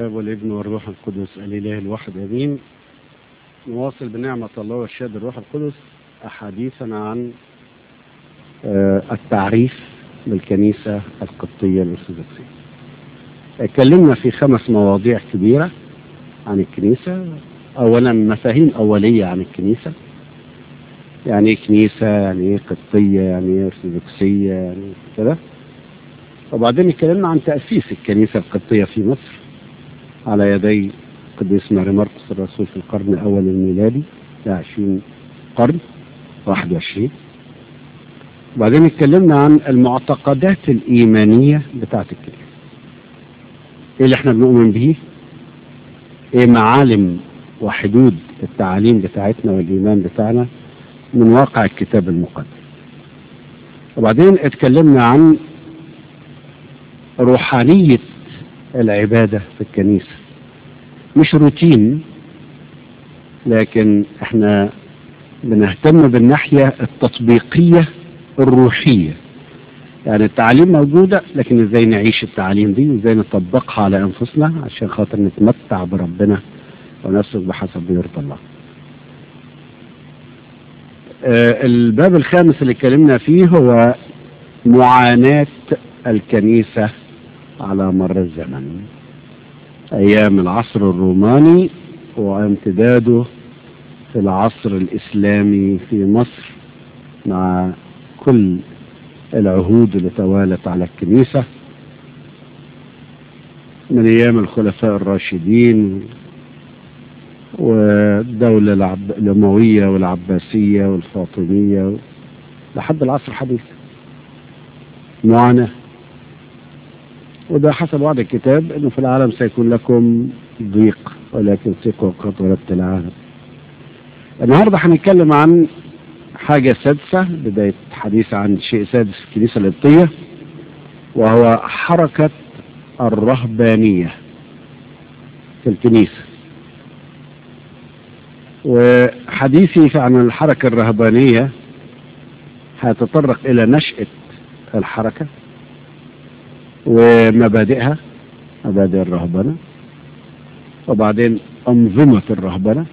الاب والابن والروح القدس الاله الواحد امين نواصل بنعمه الله والشهاده الروح القدس احاديثنا عن آه، التعريف بالكنيسه القبطيه الارثوذكسيه اتكلمنا في خمس مواضيع كبيره عن الكنيسه اولا مفاهيم اوليه عن الكنيسه يعني ايه كنيسه يعني ايه قبطيه يعني ايه ارثوذكسيه يعني كده وبعدين اتكلمنا عن تاسيس الكنيسه القبطيه في مصر على يدي قديس ماري مرقس الرسول في القرن الاول الميلادي ده 20 قرن 21 وبعدين اتكلمنا عن المعتقدات الايمانيه بتاعت الكنيسه ايه اللي احنا بنؤمن به ايه معالم وحدود التعاليم بتاعتنا والايمان بتاعنا من واقع الكتاب المقدس وبعدين اتكلمنا عن روحانية العبادة في الكنيسة مش روتين لكن احنا بنهتم بالناحية التطبيقية الروحية يعني التعليم موجودة لكن ازاي نعيش التعليم دي وازاي نطبقها على انفسنا عشان خاطر نتمتع بربنا ونسلك بحسب ما يرضى الله آه الباب الخامس اللي اتكلمنا فيه هو معاناة الكنيسة على مر الزمن أيام العصر الروماني وامتداده في العصر الإسلامي في مصر مع كل العهود اللي توالت على الكنيسة من أيام الخلفاء الراشدين والدولة العب... الأموية والعباسية والفاطمية لحد العصر الحديث معاناة وده حسب وعد الكتاب انه في العالم سيكون لكم ضيق ولكن ثقوا قد غلبت العالم النهارده هنتكلم عن حاجة سادسة بداية حديث عن شيء سادس في الكنيسة القبطية وهو حركة الرهبانية في الكنيسة وحديثي عن الحركة الرهبانية هيتطرق إلى نشأة الحركة ومبادئها مبادئ الرهبنة وبعدين أنظمة الرهبنة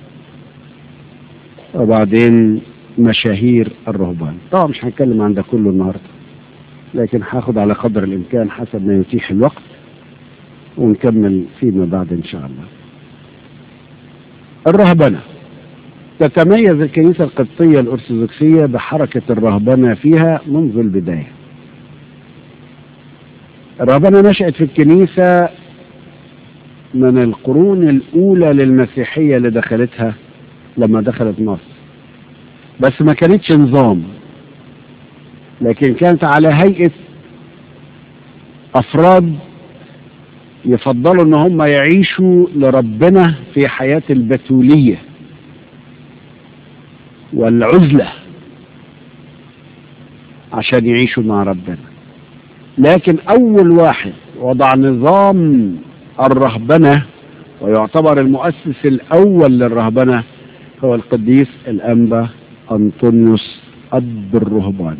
وبعدين مشاهير الرهبان طبعا مش هنتكلم عن ده كله النهاردة لكن هاخد على قدر الإمكان حسب ما يتيح الوقت ونكمل فيما بعد إن شاء الله الرهبنة تتميز الكنيسة القبطية الأرثوذكسية بحركة الرهبنة فيها منذ البداية الرهبنة نشأت في الكنيسة من القرون الأولى للمسيحية اللي دخلتها لما دخلت مصر بس ما كانتش نظام لكن كانت على هيئة أفراد يفضلوا ان هم يعيشوا لربنا في حياة البتولية والعزلة عشان يعيشوا مع ربنا لكن أول واحد وضع نظام الرهبنة ويعتبر المؤسس الأول للرهبنة هو القديس الأنبا أنطونيوس أب الرهبان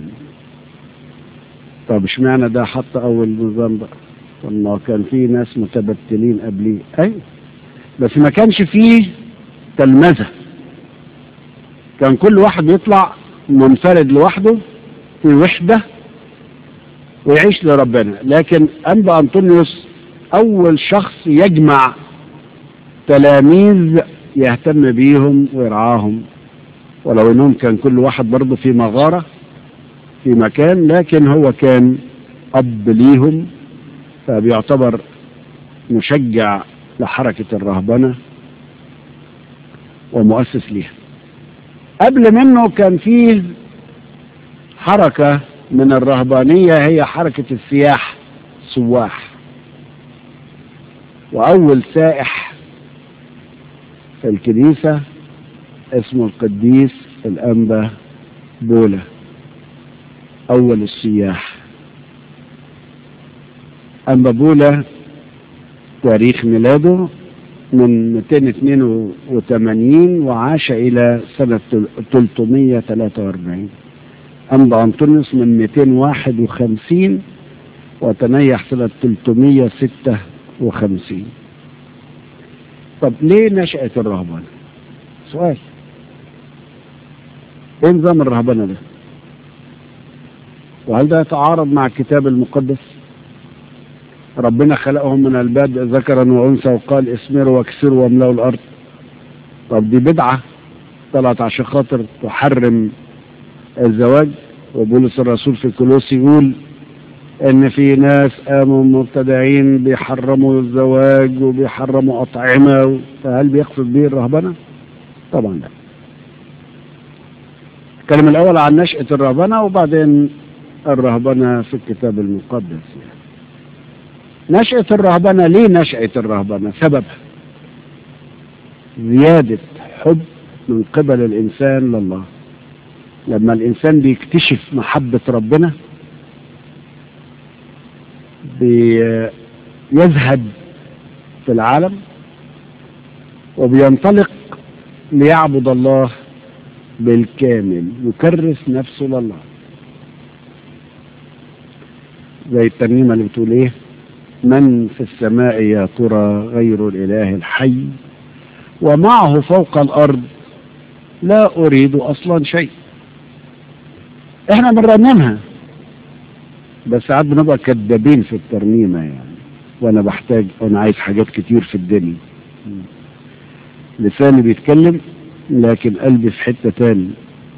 طب اشمعنى ده حط أول نظام بقى طب ما كان في ناس متبتلين قبليه أيوة بس ما كانش فيه تلمذة كان كل واحد بيطلع منفرد لوحده في وحده ويعيش لربنا لكن أنبا أنطونيوس أول شخص يجمع تلاميذ يهتم بيهم ويرعاهم ولو انهم كان كل واحد برضه في مغارة في مكان لكن هو كان أب ليهم فبيعتبر مشجع لحركة الرهبنة ومؤسس ليها قبل منه كان فيه حركة من الرهبانية هي حركة السياح سواح وأول سائح في الكنيسة اسمه القديس الأنبا بولا أول السياح أنبا بولا تاريخ ميلاده من 282 وعاش إلى سنة 343 أنبا أنطونيوس من 251 وتنيح سنة 356 طب ليه نشأت الرهبنة سؤال ايه نظام الرهبنة ده وهل ده يتعارض مع الكتاب المقدس ربنا خلقهم من البدء ذكرا وانثى وقال اسمروا واكسروا واملأوا الارض طب دي بدعة طلعت عشان خاطر تحرم الزواج وبولس الرسول في كولوسي يقول ان في ناس قاموا مبتدعين بيحرموا الزواج وبيحرموا اطعمه فهل بيقصد به الرهبنه؟ طبعا لا. الكلام الاول عن نشأة الرهبنه وبعدين الرهبنه في الكتاب المقدس يعني. نشأة الرهبنه ليه نشأة الرهبنه؟ سببها زيادة حب من قبل الإنسان لله لما الإنسان بيكتشف محبة ربنا بيزهد في العالم وبينطلق ليعبد الله بالكامل يكرس نفسه لله زي الترنيمة اللي بتقول ايه من في السماء يا ترى غير الإله الحي ومعه فوق الأرض لا أريد أصلا شيء احنا بنرنمها بس ساعات بنبقى كدابين في الترنيمة يعني وانا بحتاج وانا عايز حاجات كتير في الدنيا لساني بيتكلم لكن قلبي في حتة تاني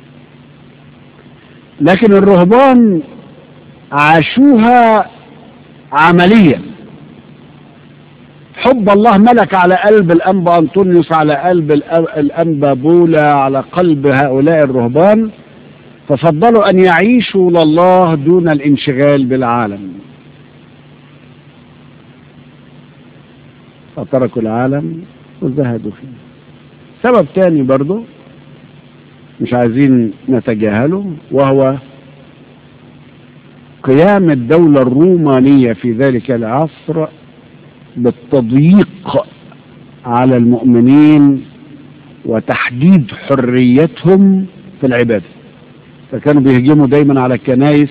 لكن الرهبان عاشوها عمليا حب الله ملك على قلب الأنبا أنطونيوس على قلب الأنبا بولا على قلب هؤلاء الرهبان ففضلوا أن يعيشوا لله دون الانشغال بالعالم فتركوا العالم وزهدوا فيه سبب تاني برضو مش عايزين نتجاهله وهو قيام الدولة الرومانية في ذلك العصر بالتضييق على المؤمنين وتحديد حريتهم في العبادة فكانوا بيهجموا دايما على الكنايس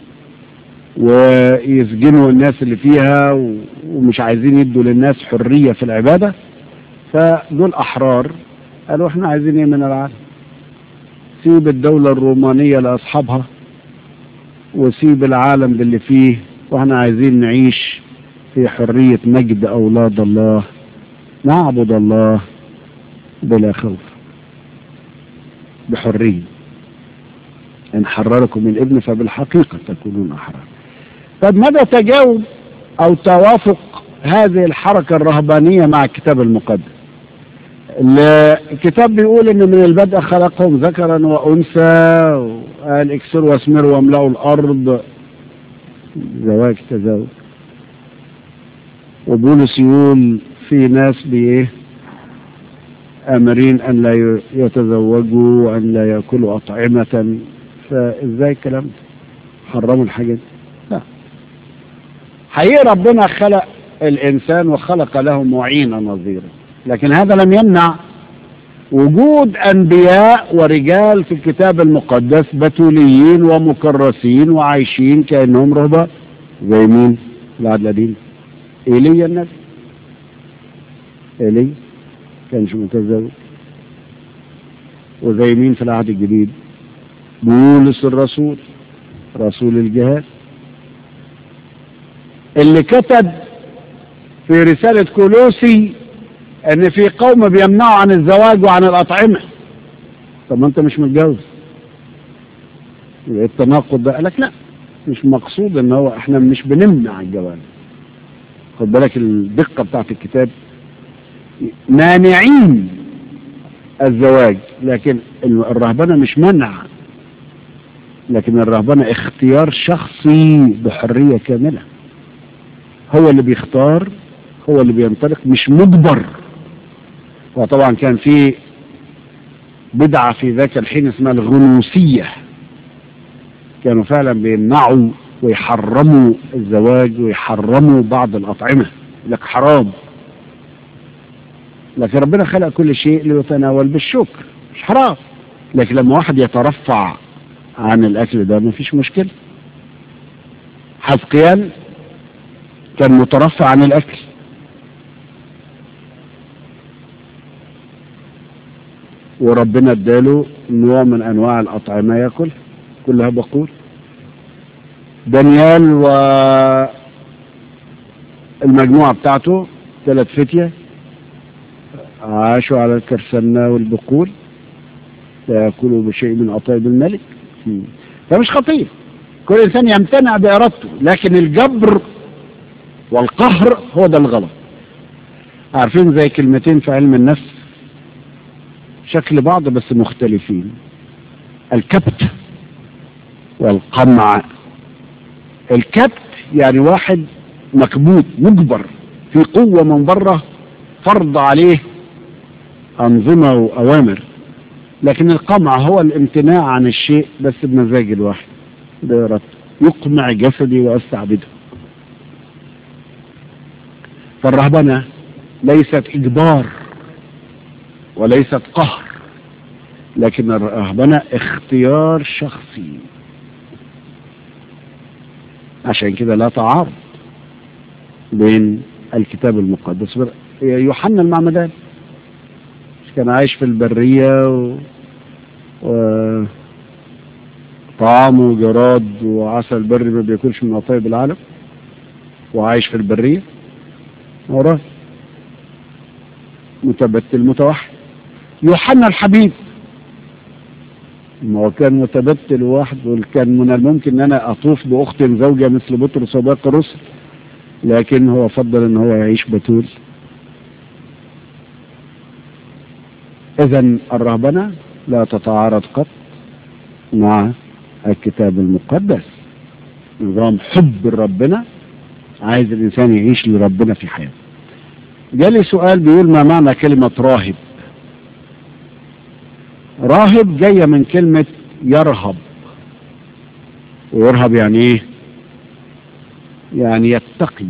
ويسجنوا الناس اللي فيها ومش عايزين يدوا للناس حرية في العبادة فدول أحرار قالوا احنا عايزين ايه من العالم سيب الدولة الرومانية لأصحابها وسيب العالم باللي فيه واحنا عايزين نعيش في حرية مجد أولاد الله نعبد الله بلا خوف بحرية إن حرركم الابن فبالحقيقة تكونون أحرار طب مدى تجاوب أو توافق هذه الحركة الرهبانية مع الكتاب المقدس الكتاب بيقول ان من البدء خلقهم ذكرا وانثى وقال اكسروا واسمروا واملأوا الارض زواج تزاوج وبولس يقول في ناس بايه امرين ان لا يتزوجوا وان لا ياكلوا اطعمه فازاي الكلام ده حرموا الحاجات دي لا حقيقي ربنا خلق الانسان وخلق له معينا نظيرا لكن هذا لم يمنع وجود انبياء ورجال في الكتاب المقدس بتوليين ومكرسين وعايشين كانهم رهبان زي مين؟ العهد القديم ايليا النبي ايليا كانش متزوج وزي مين في العهد الجديد؟ بولس الرسول رسول الجهاد اللي كتب في رسالة كولوسي ان في قوم بيمنعوا عن الزواج وعن الاطعمه طب ما انت مش متجوز التناقض ده قالك لا مش مقصود ان هو احنا مش بنمنع الجواز خد بالك الدقه بتاعت الكتاب مانعين الزواج لكن الرهبنه مش منع لكن الرهبنه اختيار شخصي بحريه كامله هو اللي بيختار هو اللي بينطلق مش مجبر وطبعا كان في بدعة في ذاك الحين اسمها الغنوسية كانوا فعلا بيمنعوا ويحرموا الزواج ويحرموا بعض الأطعمة لك حرام لكن ربنا خلق كل شيء ليتناول بالشكر مش حرام لكن لما واحد يترفع عن الأكل ده مفيش مشكلة حزقيال كان مترفع عن الأكل وربنا اداله نوع من انواع الاطعمه ياكل كلها بقول دانيال و المجموعه بتاعته ثلاث فتيه عاشوا على الكرسنة والبقول لا يأكلوا بشيء من أطيب الملك فمش خطير كل إنسان يمتنع بإرادته لكن الجبر والقهر هو ده الغلط عارفين زي كلمتين في علم النفس شكل بعض بس مختلفين الكبت والقمع الكبت يعني واحد مكبوت مجبر في قوة من بره فرض عليه أنظمة وأوامر لكن القمع هو الامتناع عن الشيء بس بمزاج الواحد بإرادته يقمع جسدي وأستعبده فالرهبنة ليست إجبار وليست قهر لكن الرهبنة اختيار شخصي عشان كده لا تعارض بين الكتاب المقدس يوحنا المعمدان كان عايش في البرية و... و... طعامه جراد وعسل بري ما بياكلش من قطايب العالم وعايش في البرية وراه متبتل متوحد يوحنا الحبيب ما هو كان متبتل واحد وكان من الممكن ان انا اطوف باخت زوجة مثل بطرس وباقي الرسل لكن هو فضل ان هو يعيش بتول اذا الرهبنة لا تتعارض قط مع الكتاب المقدس نظام حب ربنا عايز الانسان يعيش لربنا في حياته جالي سؤال بيقول ما معنى كلمة راهب راهب جاية من كلمة يرهب ويرهب يعني ايه يعني يتقي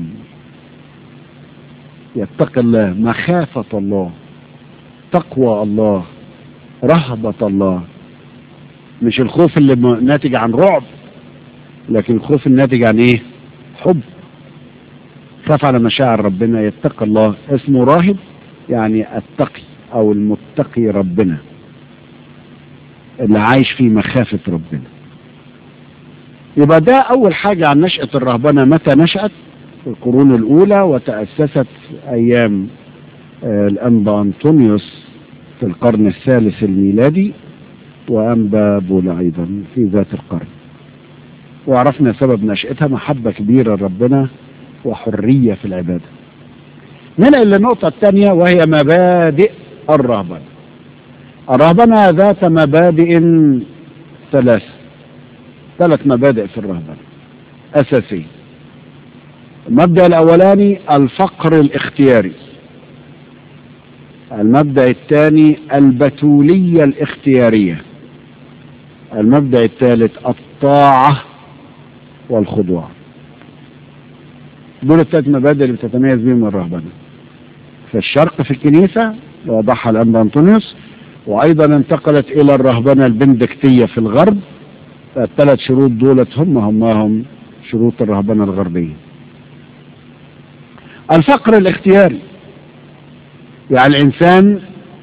يتقي الله مخافة الله تقوى الله رهبة الله مش الخوف اللي ناتج عن رعب لكن الخوف الناتج عن ايه حب خاف على مشاعر ربنا يتقي الله اسمه راهب يعني التقي او المتقي ربنا اللي عايش في مخافة ربنا يبقى ده اول حاجة عن نشأة الرهبنة متى نشأت في القرون الاولى وتأسست ايام الانبا انطونيوس في القرن الثالث الميلادي وانبا بولا ايضا في ذات القرن وعرفنا سبب نشأتها محبة كبيرة لربنا وحرية في العبادة ننقل للنقطة الثانية وهي مبادئ الرهبنة الرهبنة ذات مبادئ ثلاث ثلاث مبادئ في الرهبنة أساسية المبدأ الأولاني الفقر الاختياري المبدأ الثاني البتولية الاختيارية المبدأ الثالث الطاعة والخضوع دول الثلاث مبادئ اللي بتتميز بهم الرهبنة في الشرق في الكنيسة وضعها الأنبا أنطونيوس وأيضا انتقلت إلى الرهبنة البندكتية في الغرب الثلاث شروط دولت هم همهم شروط الرهبنة الغربية الفقر الاختياري يعني الإنسان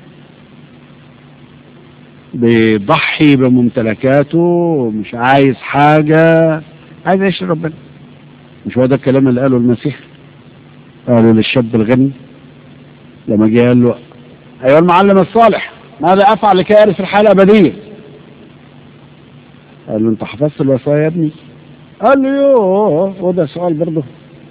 بيضحي بممتلكاته ومش عايز حاجة عايز يعيش ربنا مش هو ده الكلام اللي قاله المسيح قالوا للشاب الغني لما جه قال له أيها المعلم الصالح ماذا أفعل لكي أرث الحياة الأبدية قال له أنت حفظت الوصايا يا ابني قال له يوه وده سؤال برضه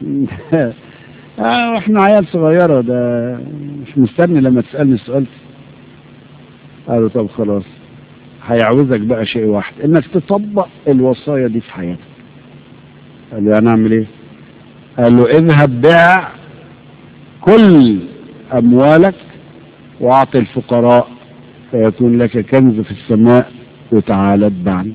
آه احنا عيال صغيرة ده مش مستني لما تسألني السؤال قال له طب خلاص هيعوزك بقى شيء واحد انك تطبق الوصايا دي في حياتك قال له انا اعمل ايه قال له اذهب بيع كل اموالك واعطي الفقراء فيكون لك كنز في السماء وتعالى اتبعني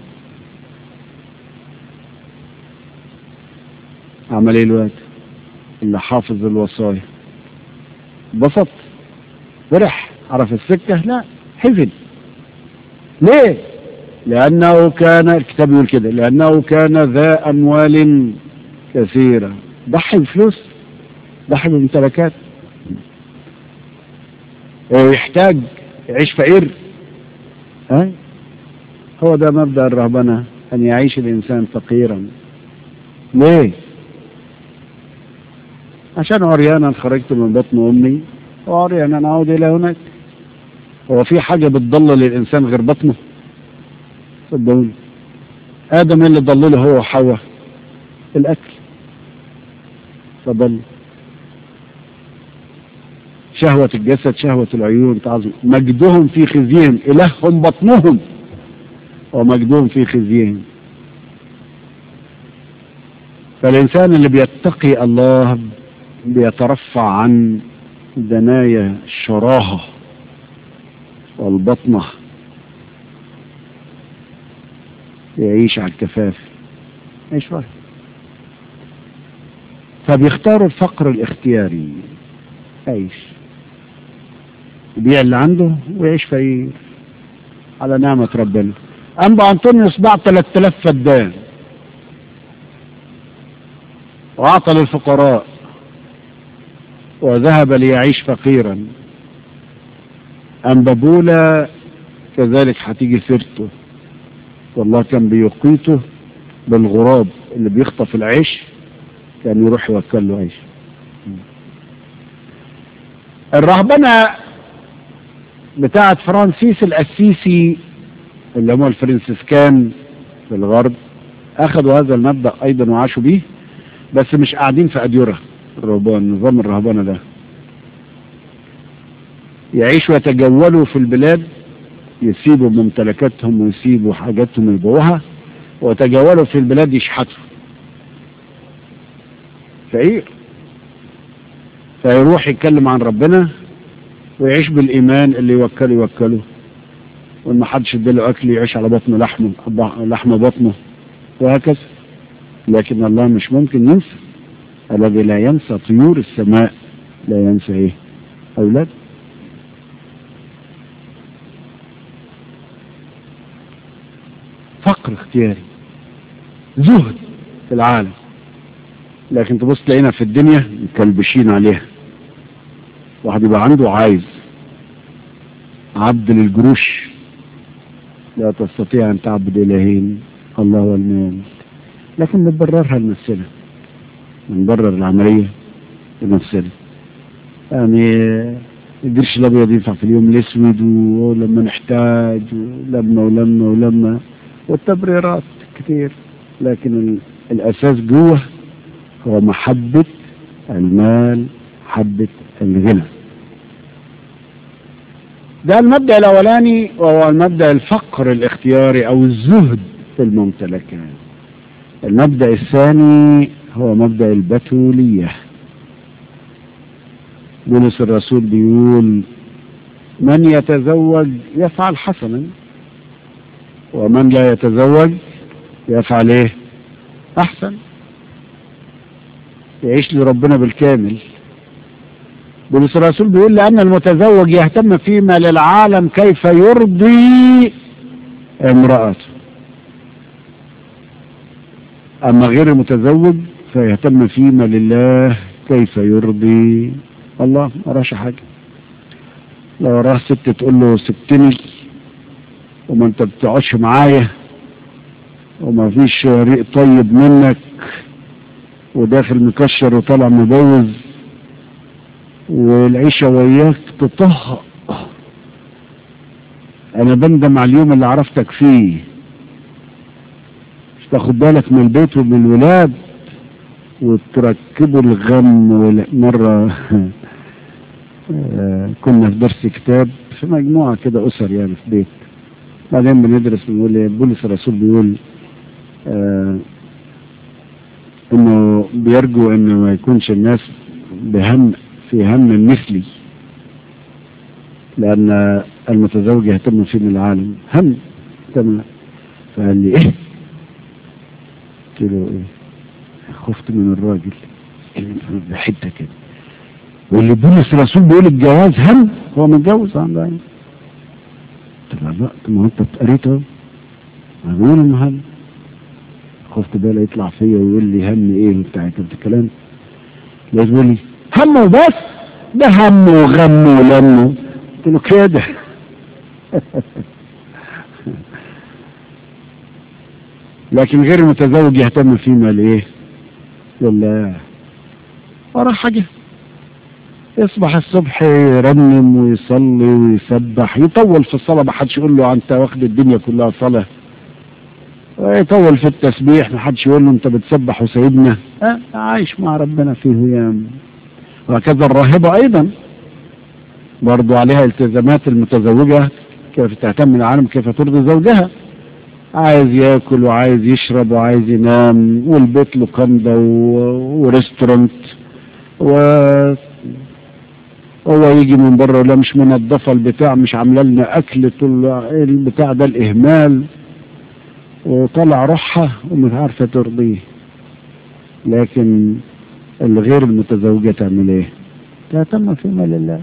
عمل ايه الوقت اللي حافظ الوصايا بسط فرح عرف السكة لا حزن ليه لأنه كان الكتاب يقول كده لأنه كان ذا أموال كثيرة ضحي بفلوس ضحي بممتلكات يحتاج يعيش فقير أي هو ده مبدأ الرهبنة أن يعيش الإنسان فقيرا ليه؟ عشان عريانا خرجت من بطن أمي وعريانا أعود إلى هناك هو في حاجة بتضلل الإنسان غير بطنه صدقوني آدم اللي ضلله هو وحواء الأكل فضل شهوة الجسد شهوة العيون تعظم مجدهم في خزيهم إلههم بطنهم ومجدهم في خزيهم فالإنسان اللي بيتقي الله بيترفع عن دنايا الشراهة والبطنة يعيش على الكفاف ايش واحد فبيختاروا الفقر الاختياري عيش يبيع اللي عنده ويعيش فقير على نعمة ربنا أنبا أنطونيوس باع 3000 فدان وأعطى للفقراء وذهب ليعيش فقيرا أنبا بولا كذلك هتيجي سيرته والله كان بيقيته بالغراب اللي بيخطف العيش كان يروح يوكل له عيش الرهبنة بتاعت فرانسيس الأسيسي اللي هم الفرنسيسكان في الغرب أخذوا هذا المبدأ أيضا وعاشوا به بس مش قاعدين في أديرة الرهبان نظام الرهبنة ده يعيشوا يتجولوا في البلاد يسيبوا ممتلكاتهم ويسيبوا حاجاتهم يبيعوها ويتجولوا في البلاد يشحتوا فقير فيروح يتكلم عن ربنا ويعيش بالإيمان اللي يوكله يوكله وإن ما حدش اداله أكل يعيش على بطنه لحمه لحم بطنه وهكذا لكن الله مش ممكن ينسى الذي لا ينسى طيور السماء لا ينسى ايه أولاد فقر اختياري زهد في العالم لكن تبص تلاقينا في الدنيا مكلبشين عليها واحد يبقى عنده عايز عبد للجروش لا تستطيع ان تعبد الهين الله والمال لكن بنبررها لنفسنا بنبرر العملية لنفسنا يعني القرش الابيض ينفع في اليوم الاسود ولما نحتاج ولما ولما ولما والتبريرات كثير لكن الاساس جوه هو محبة المال محبة الغنى ده المبدأ الأولاني وهو المبدأ الفقر الاختياري أو الزهد في الممتلكات المبدأ الثاني هو مبدأ البتولية بولس الرسول بيقول من يتزوج يفعل حسنا ومن لا يتزوج يفعل ايه احسن يعيش لربنا بالكامل بولس الرسول بيقول لأن المتزوج يهتم فيما للعالم كيف يرضي امرأته أما غير المتزوج فيهتم فيما لله كيف يرضي الله ما وراش حاجة لو وراه ست تقول له سبتني وما انت بتقعدش معايا وما فيش ريق طيب منك وداخل مكشر وطالع مبوز والعيشة وياك تطهق انا بندم على اليوم اللي عرفتك فيه مش تاخد بالك من البيت ومن الولاد وتركبوا الغم مرة كنا في درس كتاب في مجموعة كده أسر يعني في بيت بعدين بندرس بنقول بولس الرسول بيقول آه انه بيرجو انه ما يكونش الناس بهم في هم مثلي لان المتزوج يهتم فيه من العالم هم تمام فقال لي ايه قلت له ايه خفت من الراجل بحته كده واللي بولس الرسول بيقول الجواز هم هو متجوز عنده يعني قلت له لا ما انت قريت اهو بيقول انه هم خفت بقى يطلع فيا ويقول لي هم ايه وبتاع كده الكلام لازم يقول لي هم وبس ده هم وغم ولم قلت له كده لكن غير المتزوج يهتم فيما لإيه لله ورا حاجة يصبح الصبح يرنم ويصلي ويسبح يطول في الصلاة ما حدش يقول له أنت واخد الدنيا كلها صلاة يطول في التسبيح ما حدش يقول له أنت بتسبح وسيدنا أه عايش مع ربنا في هيام وهكذا الراهبة أيضا برضو عليها التزامات المتزوجة كيف تهتم العالم كيف ترضي زوجها عايز ياكل وعايز يشرب وعايز ينام والبيت له كندا وريستورانت و هو يجي من بره ولا مش منظفه البتاع مش عامله لنا اكل طول البتاع ده الاهمال وطلع روحها ومش عارفه ترضيه لكن الغير المتزوجه تعمل ايه؟ تهتم فيما لله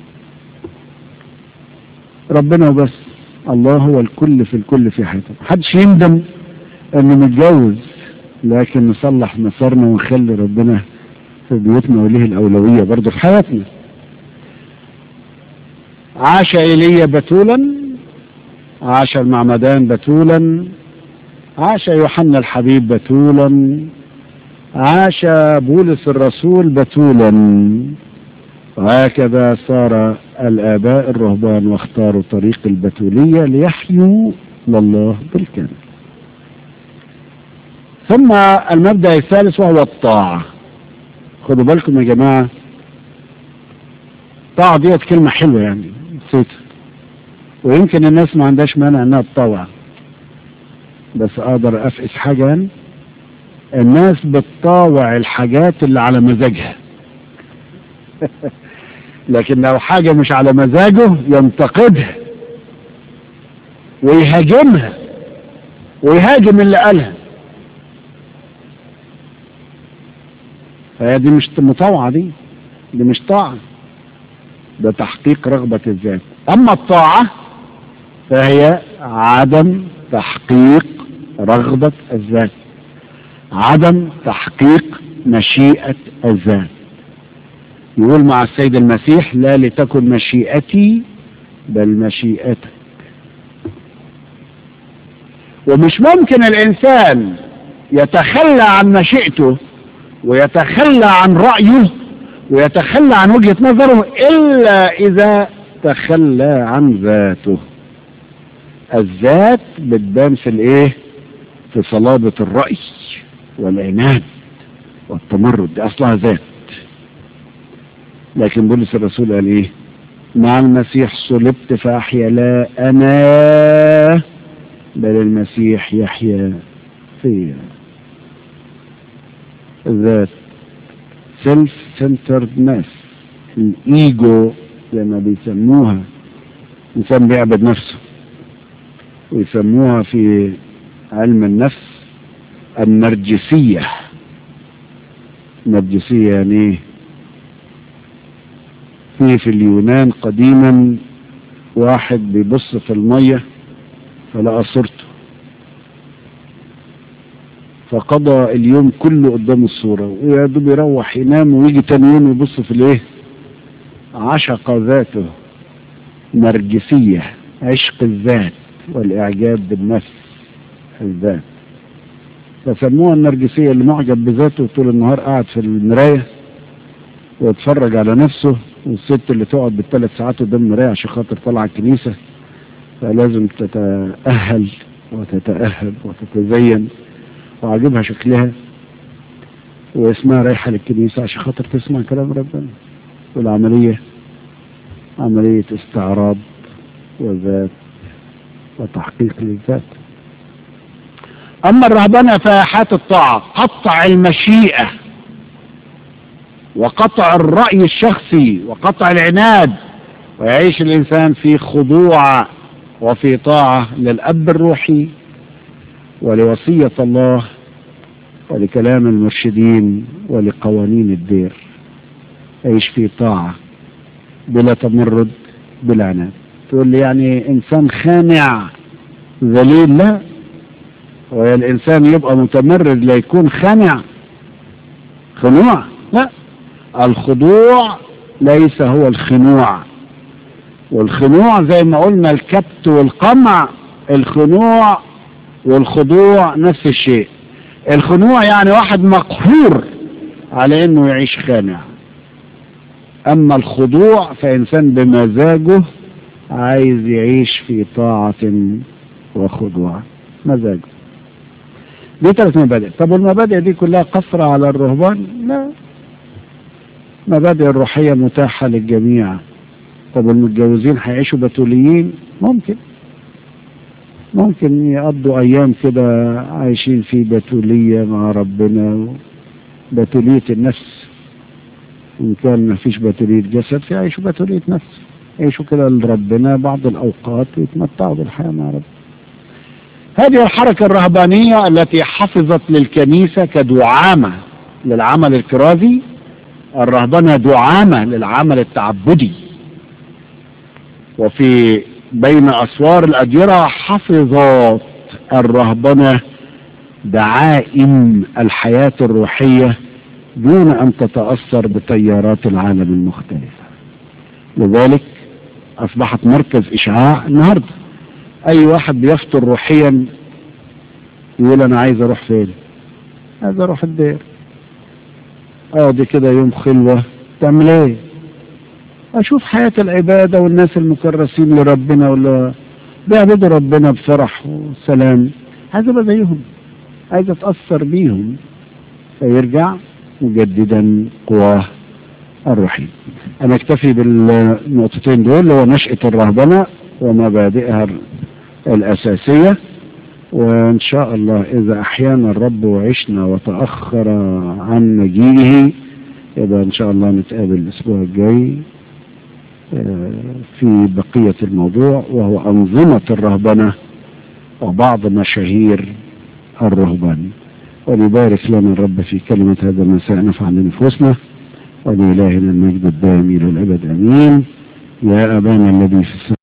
ربنا وبس الله هو الكل في الكل في حياته محدش يندم انه متجوز لكن نصلح مسارنا ونخلي ربنا في بيوتنا وليه الاولويه برضه في حياتنا عاش ايليا بتولا عاش المعمدان بتولا عاش يوحنا الحبيب بتولا عاش بولس الرسول بتولا وهكذا صار الآباء الرهبان واختاروا طريق البتولية ليحيوا لله بالكامل ثم المبدأ الثالث وهو الطاعة خدوا بالكم يا جماعة الطاعة ديت كلمة حلوة يعني نسيتها ويمكن الناس ما عندهاش مانع انها تطوع بس اقدر افقس حاجة يعني الناس بتطاوع الحاجات اللي على مزاجها لكن لو حاجة مش على مزاجه ينتقدها ويهاجمها ويهاجم اللي قالها فهي دي مش مطاوعة دي دي مش طاعة ده تحقيق رغبة الذات أما الطاعة فهي عدم تحقيق رغبة الذات عدم تحقيق مشيئة الذات يقول مع السيد المسيح لا لتكن مشيئتي بل مشيئتك ومش ممكن الإنسان يتخلى عن مشيئته ويتخلى عن رأيه ويتخلى عن وجهة نظره إلا إذا تخلى عن ذاته الذات بتبان في الإيه في صلابة الرأي والعناد والتمرد دي أصلها ذات لكن بولس الرسول قال ايه مع المسيح صلبت فاحيا لا انا بل المسيح يحيا فيا الذات سيلف سنتردنس الايجو زي ما بيسموها الانسان بيعبد نفسه ويسموها في علم النفس النرجسيه النرجسيه يعني ايه في في اليونان قديما واحد بيبص في المية فلقى صورته فقضى اليوم كله قدام الصورة ويا دوب يروح ينام ويجي تاني يوم يبص في الايه عشق ذاته نرجسية عشق الذات والإعجاب بالنفس الذات فسموها النرجسية اللي معجب بذاته طول النهار قاعد في المراية ويتفرج على نفسه والست اللي تقعد بالثلاث ساعات قدام المراية عشان خاطر طالعة الكنيسة فلازم تتأهل وتتأهب وتتزين وعاجبها شكلها واسمها رايحة للكنيسة عشان خاطر تسمع كلام ربنا والعملية عملية استعراض وذات وتحقيق للذات أما الرهبنة فحياة الطاعة قطع المشيئة وقطع الرأي الشخصي وقطع العناد ويعيش الإنسان في خضوع وفي طاعة للأب الروحي ولوصية الله ولكلام المرشدين ولقوانين الدير يعيش في طاعة بلا تمرد بلا عناد تقول لي يعني إنسان خانع ذليل لا ويا الإنسان يبقى متمرد لا يكون خانع خنوع لا الخضوع ليس هو الخنوع والخنوع زي ما قلنا الكبت والقمع الخنوع والخضوع نفس الشيء الخنوع يعني واحد مقهور على انه يعيش خانع اما الخضوع فانسان بمزاجه عايز يعيش في طاعة وخضوع مزاجه دي ثلاث مبادئ طب والمبادئ دي كلها قصرة على الرهبان لا مبادئ الروحية متاحة للجميع طب المتجوزين هيعيشوا بتوليين ممكن ممكن يقضوا ايام كده عايشين في بتولية مع ربنا بتولية النفس ان كان ما فيش بتولية جسد فيعيشوا بتولية نفس يعيشوا كده لربنا بعض الاوقات ويتمتعوا بالحياة مع ربنا هذه الحركة الرهبانية التي حفظت للكنيسة كدعامة للعمل الكرازي الرهبنة دعامة للعمل التعبدي وفي بين أسوار الأديرة حفظت الرهبنة دعائم الحياة الروحية دون أن تتأثر بتيارات العالم المختلفة لذلك أصبحت مركز إشعاع النهاردة أي واحد بيفطر روحيا يقول أنا عايز أروح فين عايز أروح الدير أقضي كده يوم خلوة تعمل إيه أشوف حياة العبادة والناس المكرسين لربنا ولا بيعبدوا ربنا بفرح وسلام عايز أبقى زيهم عايز أتأثر بيهم فيرجع مجددا قواه الروحية أنا أكتفي بالنقطتين دول اللي هو نشأة الرهبنة ومبادئها الأساسية وإن شاء الله إذا أحيانا الرب وعشنا وتأخر عن مجيئه يبقى إن شاء الله نتقابل الأسبوع الجاي في بقية الموضوع وهو أنظمة الرهبنة وبعض مشاهير الرهبان وليبارك لنا الرب في كلمة هذا المساء نفعل لنفوسنا ولإلهنا المجد الدائم إلى الأبد أمين يا أبانا الذي في السماء